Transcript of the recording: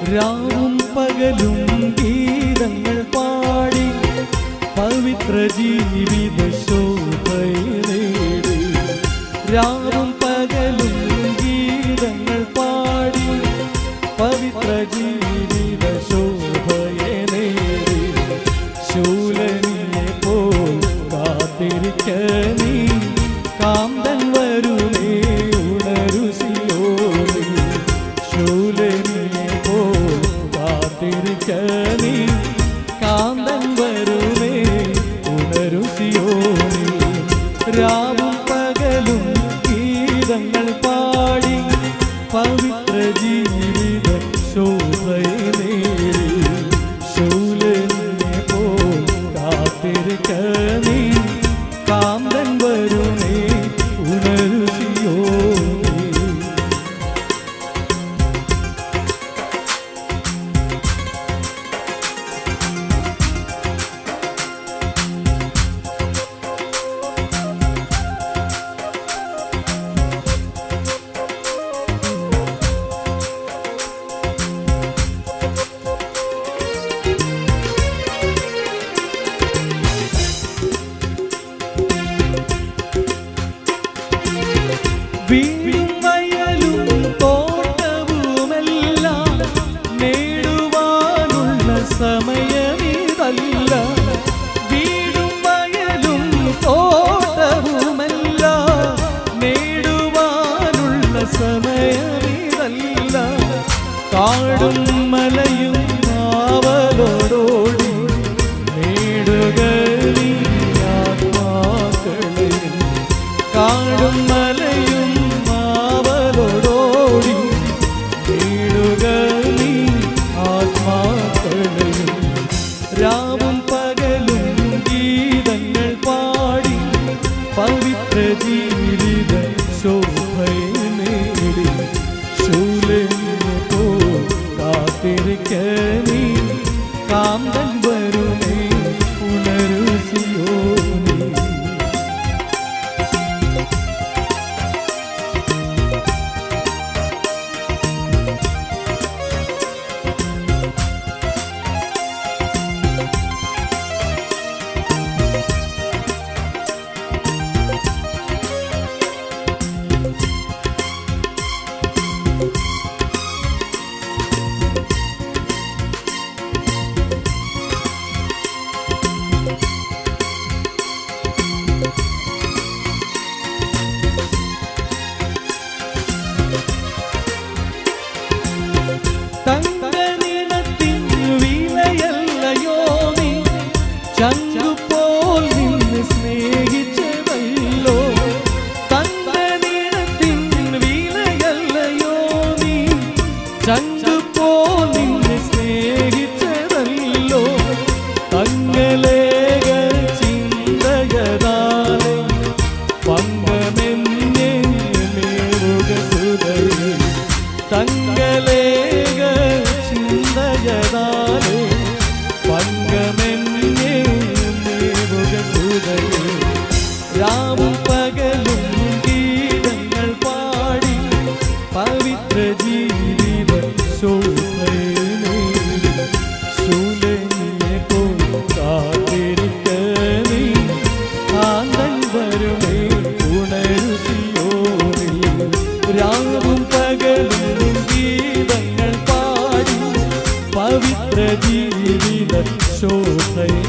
രാവും പകലും ഗീതങ്ങൾ പാടി പവിത്ര ജീവിത ശോഭയെ നേടി രാവും പകലും ഗീതങ്ങൾ പാടി പവിത്ര ജീവിത ശോഭയെ നേടി ശൂലനിയെ പോൽ കാത്തിരിക്ക നീ കാന്തൻ വരുമേ ഉണരു സിയോനി ശൂലനിയെ പോൽ കാത്തിരിക്ക നീ കാന്തൻ വരുമേ ഉണരു സിയോനി രാവും പകലും ഗീതങ്ങൾ പാടി പവിത്ര ജീവിത ശോഭയെ നേടി ശൂലനെ പോൽ കാത്തിരിക്ക നീ കാന്തൻ വരുമേ ഉണരു സിയോനി വീടും വയലും തോട്ടവുമെല്ലാം നേടുവാനുള്ള സമയമിതല്ല വീടും വയലും തോട്ടവുമെല്ലാം നേടുവാനുള്ള സമയമിതല്ല കാടും മലയും ആവലോടോടി നേടുക നീ ആത്മാക്കളെ കാടും മലയും മാവലോടോടി വീടുക നീ ആത്മാക്കളെയും രാവും പകലും ഗീതങ്ങൾ പാടി പവിത്ര ജീവിത ശോഭയെ നേടി ശൂലനെ പോ കാത്തിരിക്ക നീ കാന്തൻ വരുമേ ഉണരു സിയോനി തങ്കനിണത്തിൻ വിലയല്ലയോ നീ ചങ്കുപോൽ നിന്നെ സ്നേഹിച്ചതല്ലോ തങ്കനിണത്തിൻ വിലയല്ലയോ നീ ചങ്കുപോൽ നിന്നെ സ്നേഹിച്ചതല്ലോ തങ്കലേഖ ചിന്തകതാലെ പങ്കമെന്നെ മേവുക സുതയേ തങ്കലേഖ ചിന്തകതാലെ പങ്കമെന്നെ മേവുക സുതയേ രാവും പകലും ഗീതങ്ങൾ പാടി പവിത്ര ജീവിത ശോഭയെ നേടി ശൂലനിയെ പോൽ കാത്തിരിക്ക നീ ആന്തൻ വരുമേ ഉണരു സിയോനിൽ രാവും പകലും ഗീതങ്ങൾ പാടി പവിത്ര ജീവിത ശോഭയെ